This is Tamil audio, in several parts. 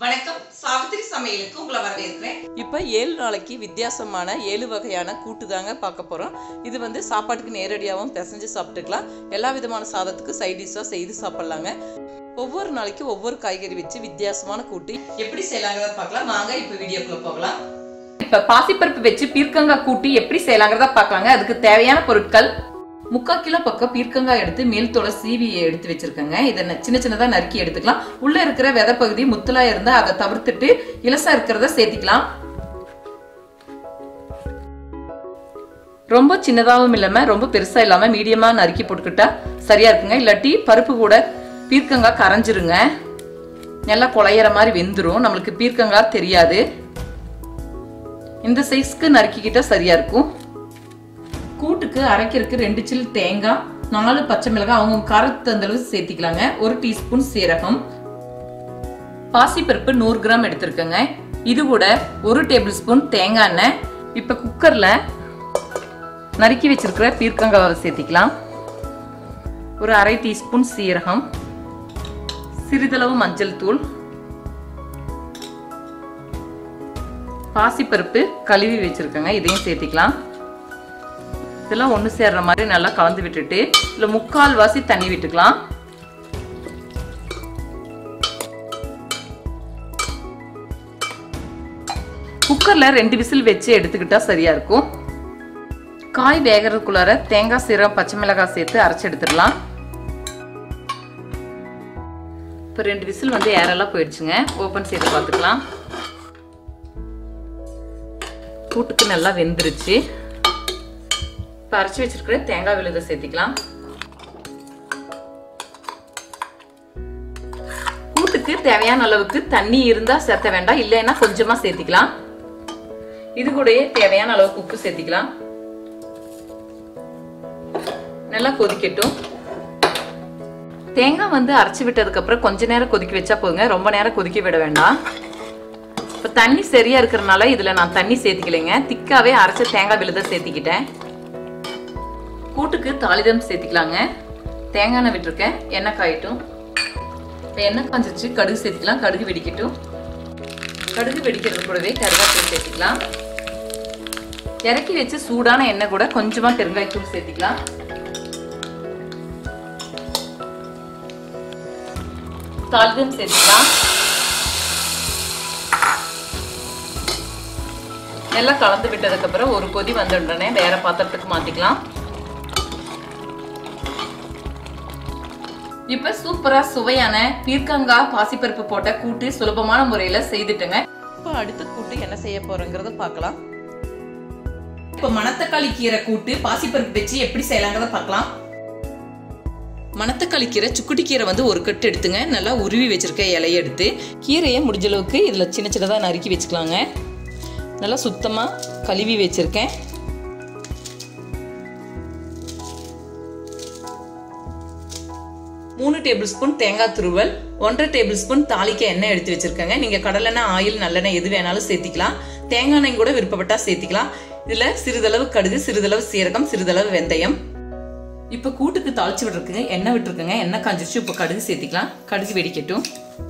வணக்கம் சாவித்திரி சமையலுக்கு உங்களை வரவேற்கிறேன் இப்போ ஏழு நாளைக்கு வித்தியாசமான ஏழு வகையான கூட்டு தாங்க பார்க்க போகிறோம் இது வந்து சாப்பாட்டுக்கு நேரடியாகவும் பிசைஞ்சு சாப்பிட்டுக்கலாம் எல்லா விதமான சாதத்துக்கு சைட் டிஷ்ஷாக செய்து சாப்பிட்லாங்க ஒவ்வொரு நாளைக்கு ஒவ்வொரு காய்கறி வச்சு வித்தியாசமான கூட்டு எப்படி செய்யலாங்கிறத பார்க்கலாம் வாங்க இப்போ வீடியோக்குள்ள போகலாம் இப்ப பாசிப்பருப்பு வச்சு பீர்க்கங்காய் கூட்டி எப்படி செய்யலாங்கிறத பார்க்கலாங்க அதுக்கு தேவையான பொருட்கள் முக்கால் கிலோ பக்கம் பீர்க்கங்காய் எடுத்து மேல் தோலை சீவி எடுத்து வச்சிருக்கேங்க இதை ந- சின்ன சின்னதா நறுக்கி எடுத்துக்கலாம் உள்ள இருக்கிற விதை பகுதி முத்தலா இருந்தா அதை தவிர்த்துட்டு இலசா இருக்கிறத சேர்த்திக்கலாம் ரொம்ப சின்னதாகவும் இல்லாம ரொம்ப பெருசா இல்லாம மீடியமா நறுக்கி போட்டுக்கிட்டா சரியா இருக்குங்க இல்லாட்டி பருப்பு கூட பீர்க்கங்காய் கரைஞ்சிருங்க நல்லா குழையிற மாதிரி வெந்துரும் நம்மளுக்கு பீர்க்கங்காய் தெரியாது இந்த சைஸ்க்கு நறுக்கிக்கிட்டா சரியா இருக்கும் கூட்டுக்கு அரைக்கிறதுக்கு ரெண்டு சில் தேங்காய் நாலு பச்சை மிளகாய் அவங்க காரத்து அந்த அளவுக்கு சேர்த்திக்கலாங்க ஒரு டீஸ்பூன் சீரகம் பாசிப்பருப்பு நூறு கிராம் எடுத்திருக்கேங்க இது கூட ஒரு டேபிள் ஸ்பூன் தேங்காய் எண்ணெய் இப்போ குக்கரில் நறுக்கி வச்சிருக்கிற பீர்க்கங்காவை சேர்த்திக்கலாம் ஒரு அரை டீஸ்பூன் சீரகம் சிறிதளவு மஞ்சள் தூள் பாசிப்பருப்பு கழுவி வச்சிருக்கேங்க இதையும் சேர்த்திக்கலாம் இதெல்லாம் ஒன்று சேர்ற மாதிரி நல்லா கலந்து விட்டுட்டு இல்லை முக்கால் வாசி தண்ணி விட்டுக்கலாம் குக்கர்ல ரெண்டு விசில் வச்சு எடுத்துக்கிட்டா சரியா இருக்கும் காய் வேகிறதுக்குள்ளார தேங்காய் சீரகம் பச்சை மிளகாய் சேர்த்து அரைச்சு எடுத்துடலாம் இப்போ ரெண்டு விசில் வந்து ஏரெல்லாம் போயிடுச்சுங்க ஓப்பன் செய்து பார்த்துக்கலாம் கூட்டுக்கு நல்லா வெந்துருச்சு இப்போ அரைச்சி வச்சிருக்கிற தேங்காய் விழுதை சேர்த்திக்கலாம் கூட்டுக்கு தேவையான அளவுக்கு தண்ணி இருந்தா சேர்த்த வேண்டாம் இல்லைன்னா கொஞ்சமா சேர்த்திக்கலாம் இது கூடயே தேவையான அளவுக்கு உப்பு சேர்த்திக்கலாம் நல்லா கொதிக்கட்டும் தேங்காய் வந்து அரைச்சி விட்டதுக்கு அப்புறம் கொஞ்ச நேரம் கொதிக்க வச்சா போதுங்க ரொம்ப நேரம் கொதிக்க விட வேண்டாம் இப்போ தண்ணி சரியா இருக்கிறனால இதுல நான் தண்ணி சேர்த்திக்கலைங்க திக்காவே அரைச்ச தேங்காய் விழுத சேர்த்திக்கிட்டேன் கூட்டுக்கு தாளிதம் சேர்த்திக்கலாங்க தேங்காய் எண்ணெய் விட்டுருக்கேன் எண்ணெய் காயட்டும் இப்போ எண்ணெய் காஞ்சிச்சு கடுகு சேர்த்திக்கலாம் கடுகு வெடிக்கட்டும் கடுகு வெடிக்கிறது கூடவே கருவேப்பிலை சேர்த்திக்கலாம் இறக்கி வச்சு சூடான எண்ணெய் கூட கொஞ்சமா பெருங்காயத்தூள் சேர்த்திக்கலாம் தாளிதம் சேர்த்திக்கலாம் எல்லாம் கலந்து விட்டதுக்கு அப்புறம் ஒரு கொதி வந்த உடனே வேற பாத்திரத்துக்கு மாத்திக்கலாம் இப்ப சூப்பரா சுவையான பீர்க்கங்காய் பாசிப்பருப்பு போட்ட கூட்டு சுலபமான முறையில செய்துட்டுங்க இப்போ அடுத்த கூட்டு என்ன செய்ய போறோங்கிறத பார்க்கலாம் இப்போ மணத்தக்காளி கீரை கூட்டு பாசிப்பருப்பு வச்சு எப்படி செய்யலாங்கிறத பார்க்கலாம் மணத்தக்காளி கீரை சுக்குட்டி கீரை வந்து ஒரு கட்டு எடுத்துங்க நல்லா உருவி வச்சிருக்க இலையை எடுத்து கீரையை முடிஞ்ச அளவுக்கு இதில் சின்ன சின்னதாக நறுக்கி வச்சுக்கலாங்க நல்லா சுத்தமாக கழுவி வச்சிருக்கேன் மூணு டேபிள் ஸ்பூன் தேங்காய் துருவல் ஒன்றரை டேபிள் ஸ்பூன் தாளிக்க எண்ணெய் எடுத்து வச்சிருக்கேங்க நீங்க கடலெண்ணெய் ஆயில் நல்லெண்ணெய் எது வேணாலும் சேர்த்திக்கலாம் தேங்காய் எண்ணெய் கூட விருப்பப்பட்டா சேர்த்திக்கலாம் இதுல சிறிதளவு கடுகு சிறிதளவு சீரகம் சிறிதளவு வெந்தயம் இப்ப கூட்டுக்கு தாளிச்சு விட்டுருக்குங்க எண்ணெய் விட்டுருக்குங்க எண்ணெய் காஞ்சிச்சு இப்போ கடுகு சேர்த்திக்கலாம் கடுகு வெடிக்கட்டும்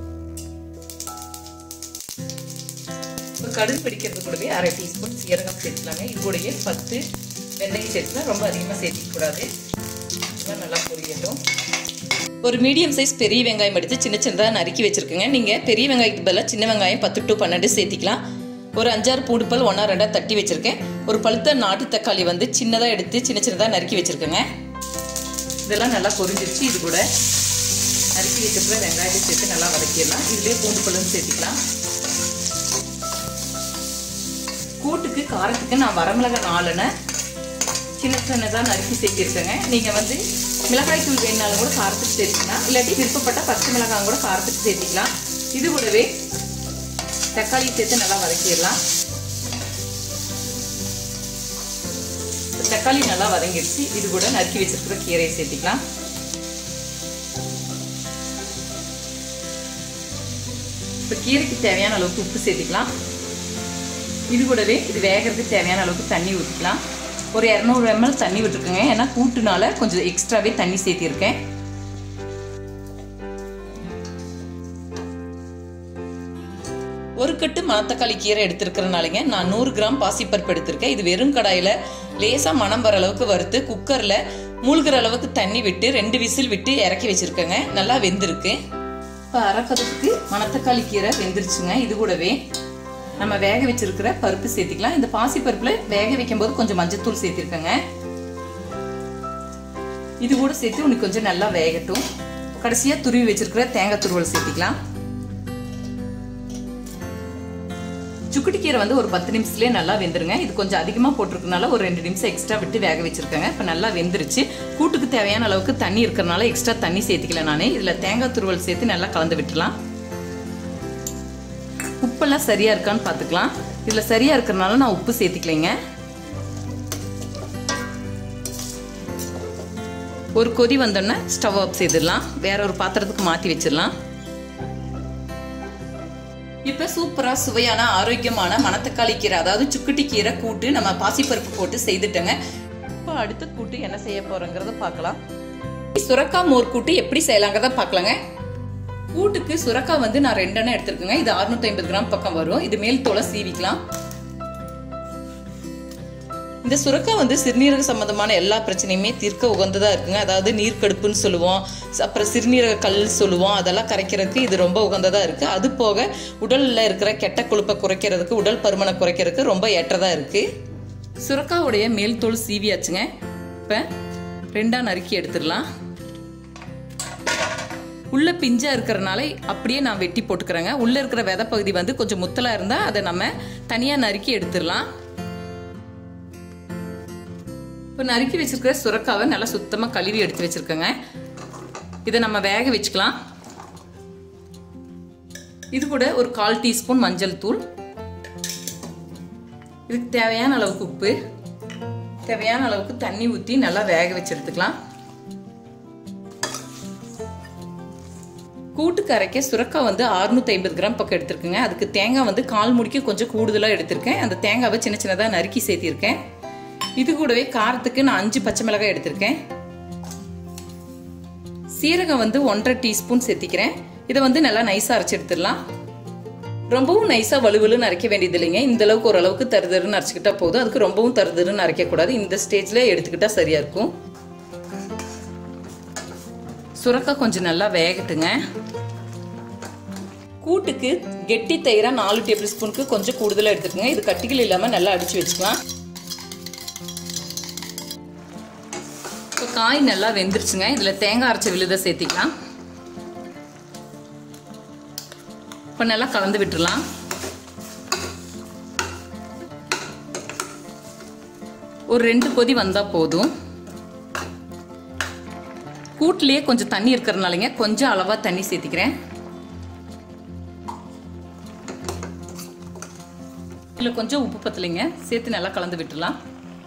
இப்போ கடுகு பிடிக்கிறது கூடவே அரை டீஸ்பூன் சீரகம் சேர்த்துக்கலாங்க இது கூடயே பத்து வெந்தயம் சேர்த்துக்கலாம் ரொம்ப அதிகமாக சேர்த்திக்க கூடாது இதெல்லாம் நல்லா பொரியட்டும் ஒரு மீடியம் சைஸ் பெரிய வெங்காயம் எடுத்து சின்ன சின்னதாக நறுக்கி வச்சிருக்கேங்க நீங்கள் பெரிய வெங்காயத்துக்கு பதிலாக சின்ன வெங்காயம் பத்து டு பன்னெண்டு சேர்த்திக்கலாம் ஒரு அஞ்சாறு பூண்டு பல் ஒன்றா ரெண்டாக தட்டி வச்சிருக்கேன் ஒரு பழுத்த நாட்டு தக்காளி வந்து சின்னதாக எடுத்து சின்ன சின்னதாக நறுக்கி வச்சிருக்கேங்க இதெல்லாம் நல்லா பொரிஞ்சிருச்சு இது கூட நறுக்கி வச்சிருக்கிற வெங்காயத்தை சேர்த்து நல்லா வதக்கிடலாம் இதுலேயே பூண்டு பல்லும் சேர்த்திக்கலாம் கூட்டுக்கு காரத்துக்கு நான் வரமிளகாய் நாலுன்னு சின்ன சின்னதாக நறுக்கி சேர்த்திருக்கேங்க நீங்கள் வந்து மிளகாய் தூள் வேணாலும் கூட காரத்துக்கு சேர்த்துக்கலாம் இல்லாட்டி விருப்பப்பட்ட பச்சை மிளகாய் கூட காரத்துக்கு சேர்த்திக்கலாம் இது கூடவே தக்காளி சேர்த்து நல்லா வதக்கிடலாம் இப்ப தக்காளி நல்லா வதங்கிடுச்சு இது கூட நறுக்கி வச்சிருக்கிற கீரையை சேர்த்திக்கலாம் இப்போ கீரைக்கு தேவையான அளவுக்கு உப்பு சேர்த்திக்கலாம் இது கூடவே இது வேகிறதுக்கு தேவையான அளவுக்கு தண்ணி ஊற்றிக்கலாம் ஒரு இரநூறு எம்எல் தண்ணி விட்டுருக்கேங்க ஏன்னா கூட்டுனால கொஞ்சம் எக்ஸ்ட்ராவே தண்ணி சேர்த்திருக்கேன் ஒரு கட்டு மணத்தக்காளி கீரை எடுத்திருக்கிறனாலங்க நான் நூறு கிராம் பாசிப்பருப்பு எடுத்திருக்கேன் இது வெறும் கடாயில லேசா மணம் வர அளவுக்கு வறுத்து குக்கர்ல மூழ்கிற அளவுக்கு தண்ணி விட்டு ரெண்டு விசில் விட்டு இறக்கி வச்சிருக்கேங்க நல்லா வெந்திருக்கு இப்போ அரைப்பதத்துக்கு மணத்தக்காளி கீரை வெந்துருச்சுங்க இது கூடவே நம்ம வேக வச்சிருக்கிற பருப்பு சேர்த்திக்கலாம் இந்த பாசி பருப்புல வேக வைக்கும் போது கொஞ்சம் மஞ்சத்தூள் சேர்த்திருக்கேங்க இது கூட சேர்த்து உனக்கு கொஞ்சம் நல்லா வேகட்டும் கடைசியா துருவி வச்சிருக்கிற தேங்காய் துருவல் சேர்த்திக்கலாம் சுக்குட்டி கீரை வந்து ஒரு பத்து நிமிஷத்துலேயே நல்லா வெந்துருங்க இது கொஞ்சம் அதிகமாக போட்டிருக்கனால ஒரு ரெண்டு நிமிஷம் எக்ஸ்ட்ரா விட்டு வேக வச்சிருக்கேங்க இப்போ நல்லா வெந்துருச்சு கூட்டுக்கு தேவையான அளவுக்கு தண்ணி இருக்கிறனால எக்ஸ்ட்ரா தண்ணி சேர்த்துக்கல நான் இதில் தேங்காய் துருவல் சேர்த்து நல்லா கலந்து விட்டுலாம் உப்பெல்லாம் சரியா இருக்கான்னு பார்த்துக்கலாம் இதில் சரியா இருக்கிறனால நான் உப்பு சேர்த்துக்கலைங்க ஒரு கொதி வந்தோடனே ஸ்டவ் ஆஃப் செய்திடலாம் வேற ஒரு பாத்திரத்துக்கு மாற்றி வச்சிடலாம் இப்போ சூப்பராக சுவையான ஆரோக்கியமான மணத்தக்காளி கீரை அதாவது சுக்குட்டி கீரை கூட்டு நம்ம பாசிப்பருப்பு போட்டு செய்துட்டோங்க இப்போ அடுத்த கூட்டு என்ன செய்ய போறோங்கிறத பார்க்கலாம் சுரக்காய் மோர் கூட்டு எப்படி செய்யலாங்கிறத பார்க்கலாங்க கூட்டுக்கு சுரக்காய் வந்து நான் ரெண்டெண்ணம் எடுத்திருக்கேங்க இது அறுநூத்தி ஐம்பது கிராம் பக்கம் வரும் இது மேல் தோலை சீவிக்கலாம் இந்த சுரக்காய் வந்து சிறுநீரக சம்பந்தமான எல்லா பிரச்சனையுமே தீர்க்க உகந்ததா இருக்குங்க அதாவது நீர்க்கடுப்புன்னு சொல்லுவோம் அப்புறம் சிறுநீரக கல் சொல்லுவோம் அதெல்லாம் கரைக்கிறதுக்கு இது ரொம்ப உகந்ததா இருக்கு அது போக உடல்ல இருக்கிற கெட்ட கொழுப்பை குறைக்கிறதுக்கு உடல் பருமனை குறைக்கிறதுக்கு ரொம்ப ஏற்றதா இருக்கு சுரக்காவுடைய மேல் தோல் சீவியாச்சுங்க இப்ப ரெண்டா நறுக்கி எடுத்துடலாம் உள்ள பிஞ்சா இருக்கிறனால அப்படியே நான் வெட்டி போட்டுக்கிறேங்க உள்ள இருக்கிற விதை பகுதி வந்து கொஞ்சம் முத்தலா இருந்தா அதை நம்ம தனியா நறுக்கி எடுத்துடலாம் இப்போ நறுக்கி வச்சிருக்கிற சுரக்காவை நல்லா சுத்தமாக கழுவி எடுத்து வச்சிருக்கேங்க இதை நம்ம வேக வச்சுக்கலாம் இது கூட ஒரு கால் டீஸ்பூன் மஞ்சள் தூள் இதுக்கு தேவையான அளவுக்கு உப்பு தேவையான அளவுக்கு தண்ணி ஊற்றி நல்லா வேக வச்சு எடுத்துக்கலாம் கூட்டுக்கு அரைக்க சுரக்காய் வந்து அறுநூத்தி ஐம்பது கிராம் பக்கம் எடுத்திருக்குங்க அதுக்கு தேங்காய் வந்து கால் முடிக்க கொஞ்சம் கூடுதலாக எடுத்திருக்கேன் அந்த தேங்காவை சின்ன சின்னதாக நறுக்கி சேர்த்திருக்கேன் இது கூடவே காரத்துக்கு நான் அஞ்சு பச்சை மிளகாய் எடுத்திருக்கேன் சீரகம் வந்து ஒன்றரை டீஸ்பூன் சேர்த்திக்கிறேன் இதை வந்து நல்லா நைஸாக அரைச்சி எடுத்துடலாம் ரொம்பவும் நைஸாக வலுவலுன்னு அரைக்க வேண்டியது இல்லைங்க இந்த அளவுக்கு ஓரளவுக்கு தருதருன்னு அரைச்சிக்கிட்டா போதும் அதுக்கு ரொம்பவும் தருதருன்னு அரைக்கக்கூடாது இந்த ஸ்டேஜில் எடுத்துக்கிட்டா சரியா இருக்கும் சுரக்காய் கொஞ்சம் நல்லா வேகட்டுங்க கூட்டுக்கு கெட்டி தயிரா நாலு டேபிள் ஸ்பூனுக்கு கொஞ்சம் கூடுதலாக எடுத்துக்கோங்க இது கட்டிகள் இல்லாமல் நல்லா அடிச்சு வச்சுக்கலாம் இப்போ காய் நல்லா வெந்துருச்சுங்க இதில் தேங்காய் அரைச்ச விழுத சேர்த்திக்கலாம் இப்போ நல்லா கலந்து விட்டுறலாம் ஒரு ரெண்டு கொதி வந்தால் போதும் கூட்டிலேயே கொஞ்சம் தண்ணி இருக்கிறனாலங்க கொஞ்சம் அளவாக தண்ணி சேர்த்திக்கிறேன் இதில் கொஞ்சம் உப்பு பத்தலைங்க சேர்த்து நல்லா கலந்து விட்டுலாம்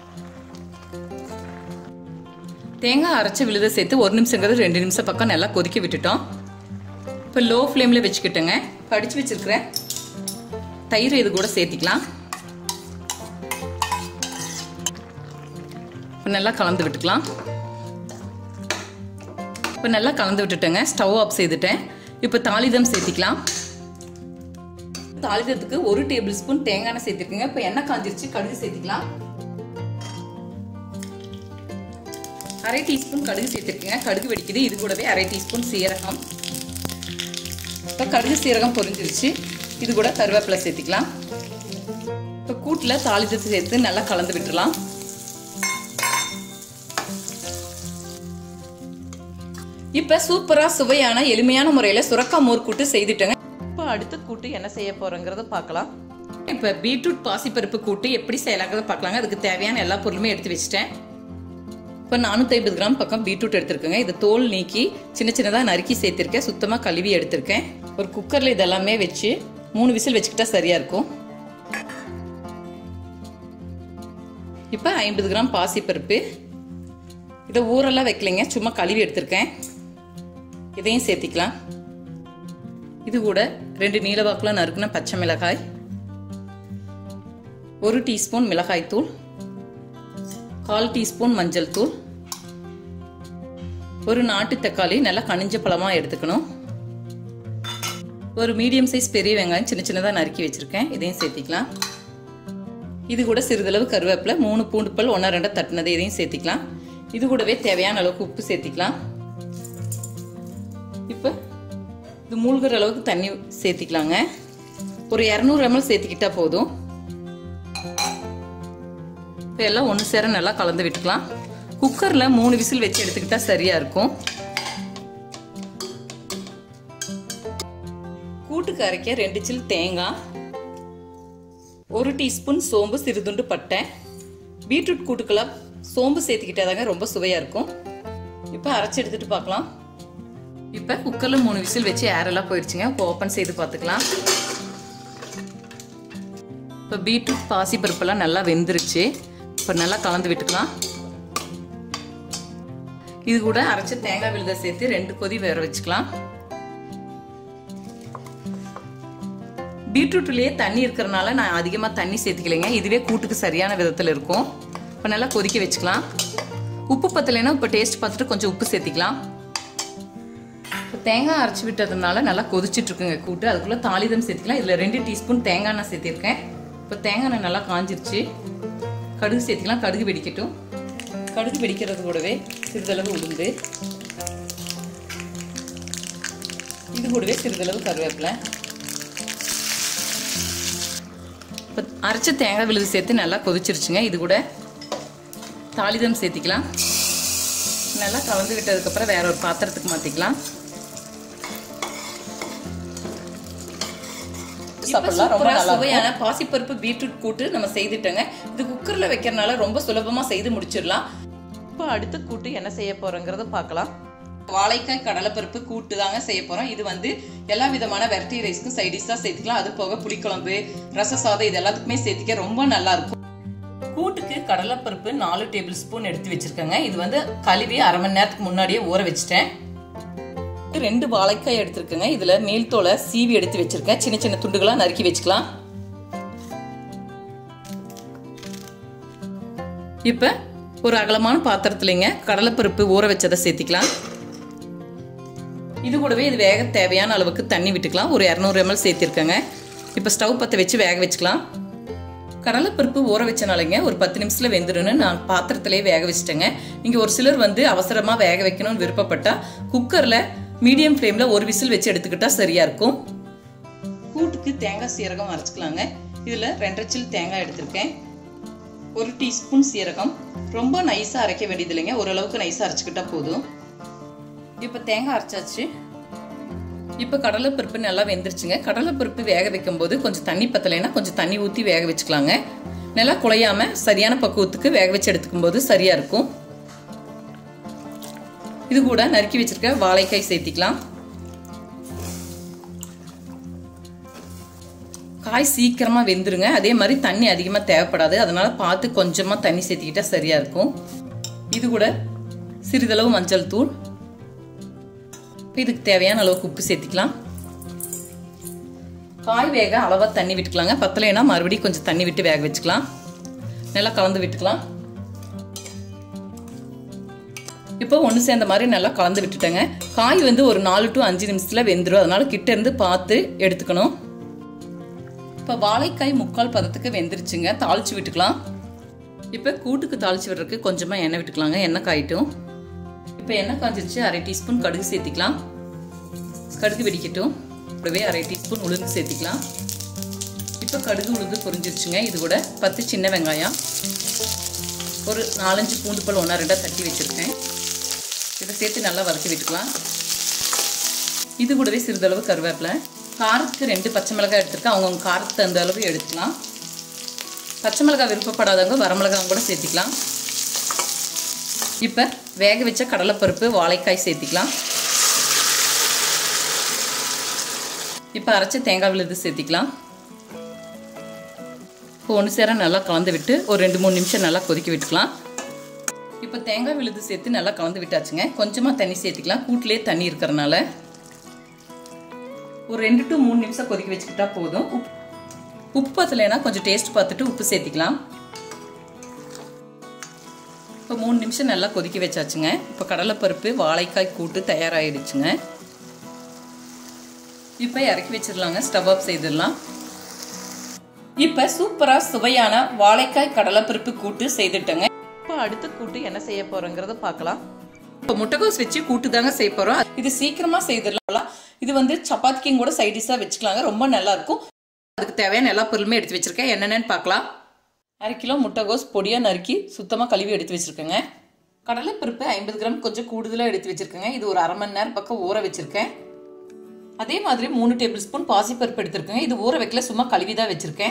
தேங்காய் அரைச்ச விழுத சேர்த்து ஒரு நிமிஷங்கிறது ரெண்டு நிமிஷம் பக்கம் நல்லா கொதிக்க விட்டுட்டோம் இப்போ லோ ஃப்ளேமில் வச்சுக்கிட்டோங்க படிச்சு வச்சிருக்கிறேன் தயிர் இது கூட சேர்த்திக்கலாம் இப்போ நல்லா கலந்து விட்டுக்கலாம் இப்போ நல்லா கலந்து விட்டுட்டேங்க ஸ்டவ் ஆஃப் செய்துட்டேன் இப்போ தாளிதம் சேர்த்திக்கலாம் தாளிதத்துக்கு ஒரு டேபிள் ஸ்பூன் தேங்காய் எண்ணெய் சேர்த்திருக்குங்க இப்போ எண்ணெய் காஞ்சிருச்சு கடுகு சேர்த்திக்கலாம் அரை டீஸ்பூன் கடுகு சேர்த்துருக்கேங்க கடுகு வெடிக்குது இது கூடவே அரை டீஸ்பூன் சீரகம் இப்போ கடுகு சீரகம் பொரிஞ்சிருச்சு இது கூட கருவேப்பிலை சேர்த்திக்கலாம் இப்போ கூட்டில் தாளிதத்தை சேர்த்து நல்லா கலந்து விட்டுலாம் இப்போ சூப்பராக சுவையான எளிமையான முறையில் சுரக்கா மோர் கூட்டு செய்துட்டேங்க இப்போ அடுத்த கூட்டு என்ன செய்ய போகிறோங்கிறத பார்க்கலாம் இப்போ பீட்ரூட் பாசிப்பருப்பு கூட்டு எப்படி செய்யலாங்கிறத பார்க்கலாங்க அதுக்கு தேவையான எல்லா பொருளுமே எடுத்து வச்சுட்டேன் இப்போ நானூற்றி ஐம்பது கிராம் பக்கம் பீட்ரூட் எடுத்திருக்கேங்க இதை தோல் நீக்கி சின்ன சின்னதாக நறுக்கி சேர்த்திருக்கேன் சுத்தமாக கழுவி எடுத்திருக்கேன் ஒரு குக்கரில் இதெல்லாமே வச்சு மூணு விசில் வச்சுக்கிட்டா சரியாக இருக்கும் இப்போ ஐம்பது கிராம் பாசிப்பருப்பு இதை ஊரெல்லாம் வைக்கலைங்க சும்மா கழுவி எடுத்திருக்கேன் இதையும் சேர்த்திக்கலாம் இது கூட ரெண்டு நீலவாக்கில் நறுக்குன பச்சை மிளகாய் ஒரு டீஸ்பூன் மிளகாய் தூள் கால் டீஸ்பூன் மஞ்சள் தூள் ஒரு நாட்டு தக்காளி நல்லா கனிஞ்ச பழமாக எடுத்துக்கணும் ஒரு மீடியம் சைஸ் பெரிய வெங்காயம் சின்ன சின்னதாக நறுக்கி வச்சுருக்கேன் இதையும் சேர்த்திக்கலாம் இது கூட சிறிதளவு கருவேப்பிலை மூணு பூண்டு பல் ஒன்றா ரெண்டா தட்டினது இதையும் சேர்த்திக்கலாம் இது கூடவே தேவையான அளவுக்கு உப்பு சேர்த்திக்கலாம் இப்போ இது மூழ்கிற அளவுக்கு தண்ணி சேர்த்திக்கலாங்க ஒரு இரநூறு எம்எல் சேர்த்திக்கிட்டா போதும் இப்போ எல்லாம் ஒன்று சேர நல்லா கலந்து விட்டுக்கலாம் குக்கரில் மூணு விசில் வச்சு எடுத்துக்கிட்டா சரியாக இருக்கும் கூட்டுக்கு அரைக்க ரெண்டு சில் தேங்காய் ஒரு டீஸ்பூன் சோம்பு சிறுதுண்டு பட்டை பீட்ரூட் கூட்டுக்கெல்லாம் சோம்பு சேர்த்துக்கிட்டாதாங்க ரொம்ப சுவையாக இருக்கும் இப்போ அரைச்சி எடுத்துட்டு பார்க்கலாம் இப்போ குக்கரில் மூணு விசில் வச்சு ஏரெல்லாம் போயிடுச்சுங்க இப்போ ஓப்பன் செய்து பார்த்துக்கலாம் இப்போ பீட்ரூட் பாசி பருப்பெல்லாம் நல்லா வெந்துருச்சு இப்போ நல்லா கலந்து விட்டுக்கலாம் இது கூட அரைச்ச தேங்காய் விழுத சேர்த்து ரெண்டு கொதி வேற வச்சுக்கலாம் பீட்ரூட்லேயே தண்ணி இருக்கிறனால நான் அதிகமாக தண்ணி சேர்த்துக்கலைங்க இதுவே கூட்டுக்கு சரியான விதத்தில் இருக்கும் இப்போ நல்லா கொதிக்க வச்சுக்கலாம் உப்பு பத்தலைன்னா இப்போ டேஸ்ட் பார்த்துட்டு கொஞ்சம் உப்பு சேர்த்திக்கலாம் இப்போ தேங்காய் அரைச்சி விட்டதுனால நல்லா கொதிச்சுட்டு இருக்குங்க கூட்டு அதுக்குள்ளே தாளிதம் சேர்த்துக்கலாம் இதில் ரெண்டு டீஸ்பூன் தேங்காய் எண்ணெய் சேர்த்திருக்கேன் இப்போ தேங்காய் எண்ணெய் நல்லா காஞ்சிருச்சு கடுகு சேர்த்துக்கலாம் கடுகு வெடிக்கட்டும் கடுகு வெடிக்கிறது கூடவே சிறிதளவு உளுந்து இது கூடவே சிறிதளவு கருவேப்பிலை இப்போ அரைச்ச தேங்காய் விழுது சேர்த்து நல்லா கொதிச்சிருச்சுங்க இது கூட தாளிதம் சேர்த்திக்கலாம் நல்லா கலந்து விட்டதுக்கப்புறம் வேற ஒரு பாத்திரத்துக்கு மாற்றிக்கலாம் சாப்பிடலாம் ரொம்ப நல்லா சுவையான பாசிப்பருப்பு பீட்ரூட் கூட்டு நம்ம செய்துட்டோங்க இது குக்கர்ல வைக்கிறனால ரொம்ப சுலபமா செய்து முடிச்சிடலாம் இப்போ அடுத்த கூட்டு என்ன செய்ய போறோங்கிறத பார்க்கலாம் வாழைக்காய் கடலைப்பருப்பு கூட்டு தாங்க செய்ய போறோம் இது வந்து எல்லா விதமான வெரைட்டி ரைஸ்க்கும் சைடிஷ் தான் சேர்த்துக்கலாம் அது போக புளிக்குழம்பு ரச சாதம் இது எல்லாத்துக்குமே சேர்த்துக்க ரொம்ப நல்லா இருக்கும் கூட்டுக்கு கடலைப்பருப்பு நாலு டேபிள் ஸ்பூன் எடுத்து வச்சிருக்கேங்க இது வந்து கழுவி அரை மணி நேரத்துக்கு முன்னாடியே ஊற வச்சுட்டேன் ரெண்டு வாழைக்காய் எடுத்திருக்கேங்க இதுல மேல் தோலை சீவி எடுத்து வச்சிருக்கேன் சின்ன சின்ன துண்டுகளா நறுக்கி வச்சுக்கலாம் இப்ப ஒரு அகலமான பாத்திரத்துலங்க கடலைப்பருப்பு ஊற வச்சதை சேர்த்திக்கலாம் இது கூடவே இது வேக தேவையான அளவுக்கு தண்ணி விட்டுக்கலாம் ஒரு இரநூறு எம்எல் சேர்த்திருக்கேங்க இப்போ ஸ்டவ் பற்ற வச்சு வேக வச்சுக்கலாம் கடலைப்பருப்பு ஊற வச்சனாலங்க ஒரு பத்து நிமிஷத்தில் வெந்துடுன்னு நான் பாத்திரத்திலே வேக வச்சுட்டேங்க நீங்கள் ஒரு சிலர் வந்து அவசரமாக வேக வைக்கணும்னு விருப்பப்பட்டா குக்கரில் மீடியம் ஃப்ளேமில் ஒரு விசில் வச்சு எடுத்துக்கிட்டா சரியா இருக்கும் கூட்டுக்கு தேங்காய் சீரகம் அரைச்சிக்கலாங்க இதில் ரெண்டரை சில் தேங்காய் எடுத்திருக்கேன் ஒரு டீஸ்பூன் சீரகம் ரொம்ப நைஸாக அரைக்க வேண்டியது இல்லைங்க ஓரளவுக்கு நைஸாக அரைச்சிக்கிட்டா போதும் இப்போ தேங்காய் அரைச்சாச்சு இப்போ கடலைப்பருப்பு நல்லா வெந்துருச்சுங்க கடலைப்பருப்பு வேக வைக்கும்போது கொஞ்சம் தண்ணி பத்தலைன்னா கொஞ்சம் தண்ணி ஊற்றி வேக வச்சுக்கலாங்க நல்லா குழையாம சரியான பக்குவத்துக்கு வேக வச்சு எடுத்துக்கும் போது சரியா இருக்கும் இது கூட நறுக்கி வச்சிருக்க வாழைக்காய் சேர்த்திக்கலாம் காய் சீக்கிரமா வெந்துருங்க அதே மாதிரி தண்ணி அதிகமா தேவைப்படாது அதனால பார்த்து கொஞ்சமா தண்ணி சேர்த்திக்கிட்டா சரியா இருக்கும் இது கூட சிறிதளவு மஞ்சள் தூள் இதுக்கு தேவையான அளவுக்கு உப்பு சேர்த்திக்கலாம் காய் வேக அளவாக தண்ணி விட்டுக்கலாங்க பத்தலைன்னா மறுபடியும் கொஞ்சம் தண்ணி விட்டு வேக வச்சுக்கலாம் நல்லா கலந்து விட்டுக்கலாம் இப்போ ஒன்று சேர்ந்த மாதிரி நல்லா கலந்து விட்டுட்டேங்க காய் வந்து ஒரு நாலு டு அஞ்சு நிமிஷத்தில் வெந்துடும் அதனால கிட்ட இருந்து பார்த்து எடுத்துக்கணும் இப்போ வாழைக்காய் முக்கால் பதத்துக்கு வெந்துருச்சுங்க தாளிச்சு விட்டுக்கலாம் இப்போ கூட்டுக்கு தாளிச்சு விடுறதுக்கு கொஞ்சமாக எண்ணெய் விட்டுக்கலாங்க எண்ணெய் காயிட்டும் இப்போ எண்ணெய் காஞ்சிருச்சு அரை டீஸ்பூன் கடுகு சேர்த்திக்கலாம் கடுகு வெடிக்கட்டும் கூடவே அரை டீஸ்பூன் உளுந்து சேர்த்திக்கலாம் இப்போ கடுகு உளுந்து பொரிஞ்சிருச்சுங்க இது கூட பத்து சின்ன வெங்காயம் ஒரு நாலஞ்சு பூண்டு பல் ஒன்றா ரெண்டாக தட்டி வச்சுருக்கேன் இதை சேர்த்து நல்லா வதக்கி விட்டுக்கலாம் இது கூடவே சிறிதளவு கருவேப்பிலை காரத்துக்கு ரெண்டு பச்சை மிளகாய் எடுத்துருக்கேன் அவங்கவுங்க காரத்துக்கு தகுந்த அளவு எடுத்துக்கலாம் பச்சை மிளகாய் விருப்பப்படாதவங்க வரமிளகாய் கூட சேர்த்திக்கலாம் இப்போ வேக வச்ச கடலைப்பருப்பு வாழைக்காய் சேர்த்திக்கலாம் இப்போ அரைச்ச தேங்காய் விழுது சேர்த்திக்கலாம் இப்போ ஒன்று சேர நல்லா கலந்து விட்டு ஒரு ரெண்டு மூணு நிமிஷம் நல்லா கொதிக்க விட்டுக்கலாம் இப்போ தேங்காய் விழுது சேர்த்து நல்லா கலந்து விட்டாச்சுங்க கொஞ்சமாக தண்ணி சேர்த்திக்கலாம் கூட்டிலே தண்ணி இருக்கிறனால ஒரு ரெண்டு டு மூணு நிமிஷம் கொதிக்க வச்சுக்கிட்டா போதும் உப் உப்பு பத்தலைன்னா கொஞ்சம் டேஸ்ட் பார்த்துட்டு உப்பு சேர்த்திக்கலாம் இப்போ மூணு நிமிஷம் நல்லா கொதிக்க வச்சாச்சுங்க இப்போ கடலைப்பருப்பு வாழைக்காய் கூட்டு தயாராகிடுச்சுங்க இப்போ இறக்கி வச்சிடலாங்க ஸ்டவ் ஆஃப் செய்திடலாம் இப்போ சூப்பராக சுவையான வாழைக்காய் கடலைப்பருப்பு கூட்டு செய்துட்டேங்க இப்போ அடுத்த கூட்டு என்ன செய்ய போறோங்கிறத பார்க்கலாம் இப்போ முட்டைகோஸ் வச்சு கூட்டு தாங்க செய்ய போறோம் இது சீக்கிரமா செய்திடலாம் இது வந்து சப்பாத்திக்கும் கூட சைட் டிஷ்ஷாக வச்சுக்கலாங்க ரொம்ப நல்லா இருக்கும் அதுக்கு தேவையான எல்லா பொருளுமே எடுத்து வச்சிருக்கேன் என்னென்னு பார்க்கலாம் அரை கிலோ முட்டைகோஸ் பொடியாக நறுக்கி சுத்தமாக கழுவி எடுத்து வச்சிருக்கேங்க கடலைப்பருப்பு ஐம்பது கிராம் கொஞ்சம் கூடுதலாக எடுத்து வச்சிருக்கேங்க இது ஒரு அரை மணி நேரம் பக்கம் ஊற வச்சிருக்கேன் அதே மாதிரி மூணு டேபிள் ஸ்பூன் பாசிப்பருப்பு எடுத்திருக்கேங்க இது ஊற வைக்கல சும்மா கழுவி தான் வச்சிருக்கேன்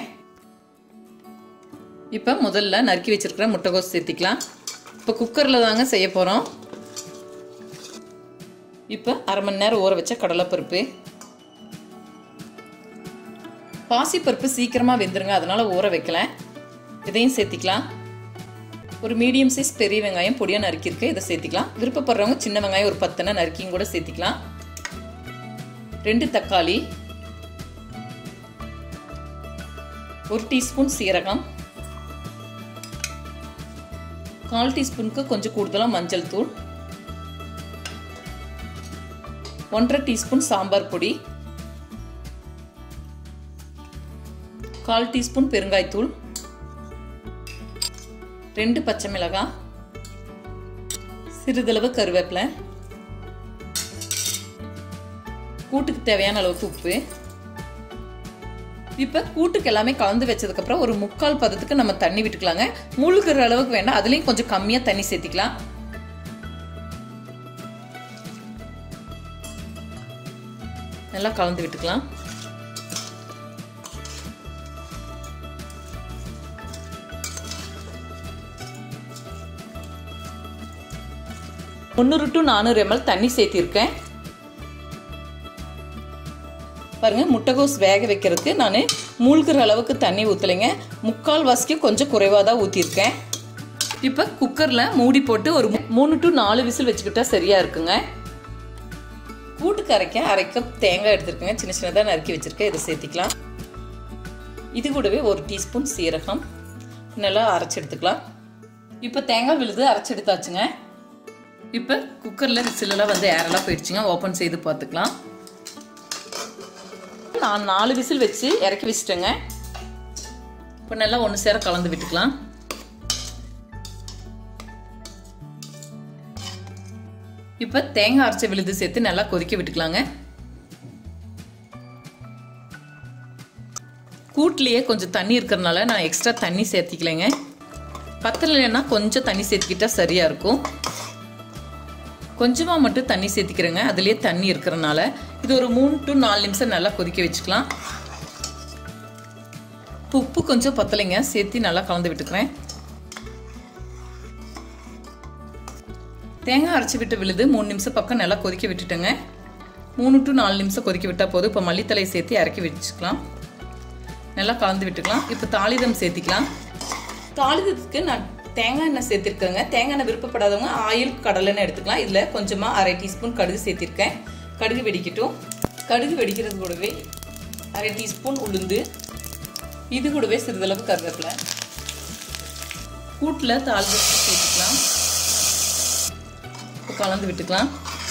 இப்போ முதல்ல நறுக்கி வச்சிருக்கிற முட்டைகோஸ் சேர்த்திக்கலாம் இப்போ குக்கரில் தாங்க செய்ய போகிறோம் இப்போ அரை மணி நேரம் ஊற வச்ச கடலைப்பருப்பு பாசிப்பருப்பு சீக்கிரமாக வெந்துருங்க அதனால ஊற வைக்கல இதையும் சேர்த்திக்கலாம் ஒரு மீடியம் சைஸ் பெரிய வெங்காயம் பொடியாக நறுக்கியிருக்கு இதை சேர்த்திக்கலாம் விருப்பப்படுறவங்க சின்ன வெங்காயம் ஒரு பத்தனை நறுக்கியும் கூட சேர்த்திக்கலாம் ரெண்டு தக்காளி ஒரு டீஸ்பூன் சீரகம் கால் டீஸ்பூனுக்கு கொஞ்சம் கூடுதலாக மஞ்சள் தூள் ஒன்றரை டீஸ்பூன் சாம்பார் பொடி கால் டீஸ்பூன் பெருங்காய்த்தூள் ரெண்டு பச்சை மிளகாய் சிறிதளவு கருவேப்பிலை கூட்டுக்கு தேவையான அளவுக்கு உப்பு இப்போ கூட்டுக்கு எல்லாமே கலந்து வச்சதுக்கப்புறம் ஒரு முக்கால் பதத்துக்கு நம்ம தண்ணி விட்டுக்கலாங்க முழுகிற அளவுக்கு வேண்டாம் அதுலேயும் கொஞ்சம் கம்மியாக தண்ணி சேர்த்திக்கலாம் நல்லா கலந்து விட்டுக்கலாம் முந்நூறு டு நானூறு எம்எல் தண்ணி சேர்த்திருக்கேன் பாருங்க முட்டைகோஸ் வேக வைக்கிறதுக்கு நான் மூழ்கிற அளவுக்கு தண்ணி ஊற்றலைங்க முக்கால் வாசிக்கு கொஞ்சம் குறைவாக தான் ஊற்றிருக்கேன் இப்போ குக்கரில் மூடி போட்டு ஒரு மூணு டு நாலு விசில் வச்சுக்கிட்டா சரியாக இருக்குங்க கூட்டுக்கு அரைக்க அரை கப் தேங்காய் எடுத்துருக்கேங்க சின்ன சின்னதாக நறுக்கி வச்சுருக்கேன் இதை சேர்த்திக்கலாம் இது கூடவே ஒரு டீஸ்பூன் சீரகம் நல்லா அரைச்சி எடுத்துக்கலாம் இப்போ தேங்காய் விழுது அரைச்சி எடுத்தாச்சுங்க இப்போ குக்கரில் விசிலெல்லாம் வந்து ஏரெல்லாம் போயிடுச்சுங்க ஓப்பன் செய்து பார்த்துக்கலாம் நான் நாலு விசில் வச்சு இறக்கி வச்சுட்டேங்க இப்போ நல்லா ஒன்று சேர கலந்து விட்டுக்கலாம் இப்போ தேங்காய் அரைச்ச விழுது சேர்த்து நல்லா கொதிக்க விட்டுக்கலாங்க கூட்லேயே கொஞ்சம் தண்ணி இருக்கிறதுனால நான் எக்ஸ்ட்ரா தண்ணி சேர்த்திக்கலைங்க பத்தலைன்னா கொஞ்சம் தண்ணி சேர்த்துக்கிட்டா சரியாக இருக்கும் கொஞ்சமாக மட்டும் தண்ணி சேர்த்திக்கிறேங்க அதுலேயே தண்ணி இருக்கிறனால இது ஒரு மூணு டு நாலு நிமிஷம் நல்லா கொதிக்க வச்சுக்கலாம் உப்பு கொஞ்சம் பத்தலைங்க சேர்த்து நல்லா கலந்து விட்டுக்கிறேன் தேங்காய் அரைச்சி விட்டு விழுது மூணு நிமிஷம் பக்கம் நல்லா கொதிக்க விட்டுட்டேங்க மூணு டு நாலு நிமிஷம் கொதிக்க விட்டால் போதும் இப்போ மல்லித்தலையை சேர்த்து இறக்கி வச்சுக்கலாம் நல்லா கலந்து விட்டுக்கலாம் இப்போ தாளிதம் சேர்த்திக்கலாம் தாளிதத்துக்கு நான் தேங்காய் எண்ணெய் சேர்த்திருக்கேங்க தேங்காய் எண்ணெய் விருப்பப்படாதவங்க ஆயில் கடலெண்ணெய் எடுத்துக்கலாம் இதில் கொஞ்சமாக அரை டீஸ்பூன் கடுகு சேர்த்திருக்கேன் கடுகு வெடிக்கட்டும் கடுகு வெடிக்கிறது கூடவே அரை டீஸ்பூன் உளுந்து இது கூடவே சிறிதளவு கருவேப்பிலை கூட்டில் தாளிதத்தை சேர்த்துக்கலாம் இப்போ கலந்து விட்டுக்கலாம்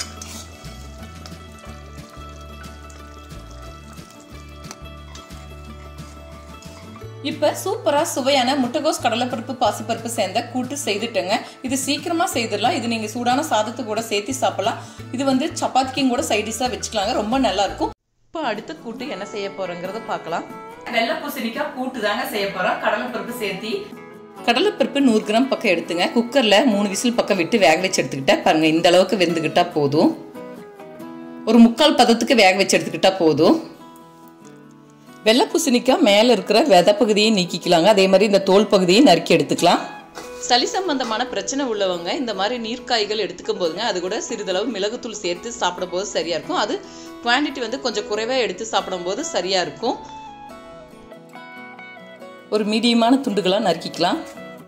இப்போ சூப்பராக சுவையான முட்டைகோஸ் கடலைப்பருப்பு பாசிப்பருப்பு சேர்ந்த கூட்டு செய்துட்டேங்க இது சீக்கிரமாக செய்திடலாம் இது நீங்கள் சூடான சாதத்து கூட சேர்த்து சாப்பிடலாம் இது வந்து சப்பாத்திக்கும் கூட சைடிஷாக வச்சுக்கலாங்க ரொம்ப நல்லா இருக்கும் இப்போ அடுத்த கூட்டு என்ன செய்ய போறோங்கிறத பார்க்கலாம் வெள்ளை பூசணிக்காய் கூட்டு தாங்க செய்ய போகிறோம் கடலைப்பருப்பு சேர்த்தி கடலைப்பருப்பு நூறு கிராம் பக்கம் எடுத்துங்க குக்கரில் மூணு விசில் பக்கம் விட்டு வேக வச்சு எடுத்துக்கிட்டா பாருங்க இந்த அளவுக்கு வெந்துக்கிட்டா போதும் ஒரு முக்கால் பதத்துக்கு வேக வச்சு எடுத்துக்கிட்டா போதும் வெள்ளை பூசணிக்காய் மேலே இருக்கிற விதை பகுதியை நீக்கிக்கலாங்க அதே மாதிரி இந்த தோல் பகுதியை நறுக்கி எடுத்துக்கலாம் சளி சம்பந்தமான பிரச்சனை உள்ளவங்க இந்த மாதிரி நீர்க்காய்கள் எடுத்துக்கும் போதுங்க அது கூட சிறிதளவு மிளகுத்தூள் சேர்த்து சாப்பிடும் போது சரியா இருக்கும் அது குவான்டிட்டி வந்து கொஞ்சம் குறைவாக எடுத்து சாப்பிடும்போது சரியா இருக்கும் ஒரு மீடியமான துண்டுகளாக நறுக்கிக்கலாம்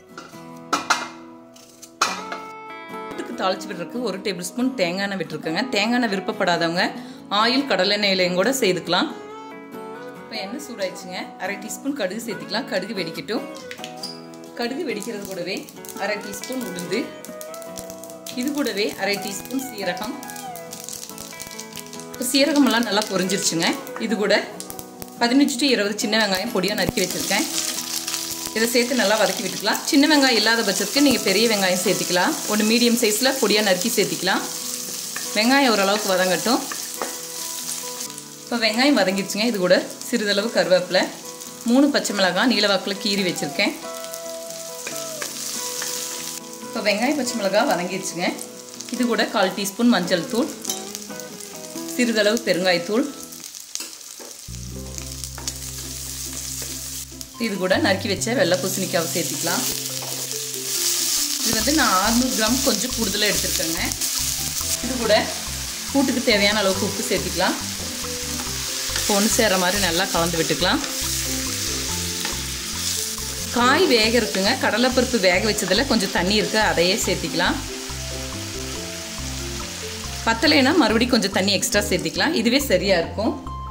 கூட்டுக்கு தாளிச்சு விடுறதுக்கு ஒரு டேபிள் ஸ்பூன் தேங்காய் எண்ணெய் விட்டுருக்கேங்க தேங்காய் எண்ணெய் விருப்பப்படாதவங்க ஆயில் கடலெண்ணெயிலையும் கூட செய்துக்கலாம் இப்போ எண்ணெய் சூடாயிடுச்சுங்க அரை டீஸ்பூன் கடுகு சேர்த்துக்கலாம் கடுகு வெடிக்கட்டும் கடுகு வெடிக்கிறது கூடவே அரை டீஸ்பூன் உளுந்து இது கூடவே அரை டீஸ்பூன் சீரகம் இப்போ சீரகமெல்லாம் நல்லா பொரிஞ்சிருச்சுங்க இது கூட பதினஞ்சு டு இருபது சின்ன வெங்காயம் பொடியாக நறுக்கி வச்சுருக்கேன் இதை சேர்த்து நல்லா வதக்கி விட்டுக்கலாம் சின்ன வெங்காயம் இல்லாத பட்சத்துக்கு நீங்கள் பெரிய வெங்காயம் சேர்த்திக்கலாம் ஒன்று மீடியம் சைஸில் பொடியாக நறுக்கி சேர்த்திக்கலாம் வெங்காயம் ஓரளவுக்கு வதங்கட்டும் இப்போ வெங்காயம் வதங்கிடுச்சுங்க இது கூட சிறிதளவு கருவேப்பிலை மூணு பச்சை மிளகாய் நீலவாக்கில் கீறி வச்சுருக்கேன் இப்போ வெங்காயம் பச்சை மிளகாய் வதங்கிடுச்சுங்க இது கூட கால் டீஸ்பூன் மஞ்சள் தூள் சிறிதளவு பெருங்காயத்தூள் இது கூட நறுக்கி வச்ச வெள்ளை பூசணிக்காவை சேர்த்திக்கலாம் இது வந்து நான் அறுநூறு கிராம் கொஞ்சம் கூடுதலாக எடுத்துருக்கேங்க இது கூட கூட்டுக்கு தேவையான அளவுக்கு உப்பு சேர்த்திக்கலாம் இப்போ ஒன்று சேர்கிற மாதிரி நல்லா கலந்து விட்டுக்கலாம் காய் வேக இருக்குங்க கடலைப்பருப்பு வேக வச்சதில் கொஞ்சம் தண்ணி இருக்குது அதையே சேர்த்திக்கலாம் பத்தலைன்னா மறுபடியும் கொஞ்சம் தண்ணி எக்ஸ்ட்ரா சேர்த்திக்கலாம் இதுவே சரியாக இருக்கும்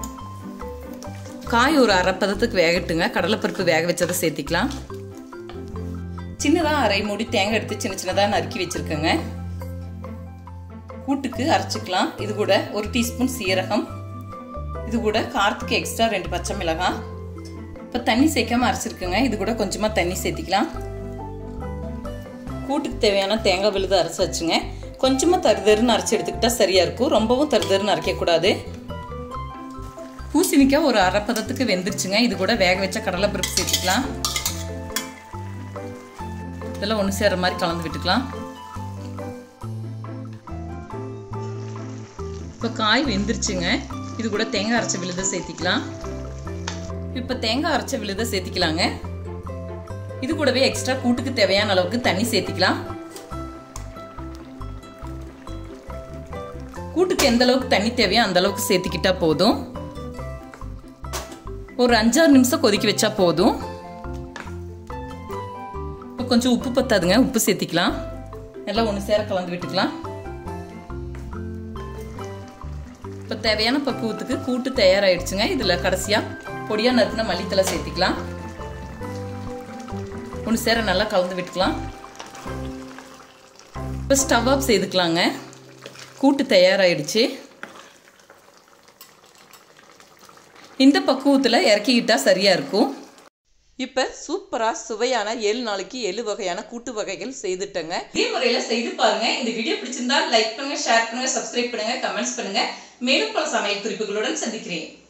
காய் ஒரு அரை பதத்துக்கு வேகட்டுங்க கடலைப்பருப்பு வேக வச்சதை சேர்த்திக்கலாம் சின்னதாக அரை மூடி தேங்காய் எடுத்து சின்ன சின்னதாக நறுக்கி வச்சுருக்கேங்க கூட்டுக்கு அரைச்சிக்கலாம் இது கூட ஒரு டீஸ்பூன் சீரகம் இது கூட காரத்துக்கு எக்ஸ்ட்ரா ரெண்டு பச்சை மிளகாய் இப்போ தண்ணி சேர்க்காம அரைச்சிருக்குங்க இது கூட கொஞ்சமாக தண்ணி சேர்த்திக்கலாம் கூட்டுக்கு தேவையான தேங்காய் விழுது அரைச்சி வச்சுங்க கொஞ்சமாக தருதருன்னு அரைச்சி எடுத்துக்கிட்டா சரியாக இருக்கும் ரொம்பவும் தருதருன்னு அரைக்கக்கூடாது பூசணிக்காய் ஒரு அரை பதத்துக்கு வெந்துருச்சுங்க இது கூட வேக வச்ச கடலை பருப்பு சேர்த்துக்கலாம் இதெல்லாம் ஒன்று சேர்ற மாதிரி கலந்து விட்டுக்கலாம் இப்போ காய் வெந்துருச்சுங்க இது கூட தேங்காய் அரைச்ச விழுத சேர்த்திக்கலாம் இப்போ தேங்காய் அரைச்ச விழுத சேர்த்திக்கலாங்க இது கூடவே எக்ஸ்ட்ரா கூட்டுக்கு தேவையான அளவுக்கு தண்ணி சேர்த்திக்கலாம் கூட்டுக்கு எந்த அளவுக்கு தண்ணி தேவையோ அந்த அளவுக்கு சேர்த்துக்கிட்டா போதும் ஒரு அஞ்சாறு நிமிஷம் கொதிக்க வச்சா போதும் இப்போ கொஞ்சம் உப்பு பத்தாதுங்க உப்பு சேர்த்திக்கலாம் எல்லாம் ஒன்று சேர கலந்து விட்டுக்கலாம் இப்போ தேவையான பக்குவத்துக்கு கூட்டு தயாராகிடுச்சுங்க இதில் கடைசியாக பொடியாக நறுக்கின மல்லித்தலை சேர்த்திக்கலாம் ஒன்று சேர நல்லா கலந்து விட்டுக்கலாம் இப்போ ஸ்டவ் ஆஃப் செய்துக்கலாங்க கூட்டு தயாராகிடுச்சு இந்த பக்குவத்தில் இறக்கிக்கிட்டா சரியாக இருக்கும் இப்போ சூப்பராக சுவையான ஏழு நாளைக்கு ஏழு வகையான கூட்டு வகைகள் செய்துட்டேங்க இதே முறையில் செய்து பாருங்க இந்த வீடியோ பிடிச்சிருந்தா லைக் பண்ணுங்க ஷேர் பண்ணுங்க சப்ஸ்கிரைப் பண்ணுங்க கமெண்ட்ஸ் பண்ணுங்க மேலும் பல சமையல் குறிப்புகளுடன் சந்திக்கிறேன்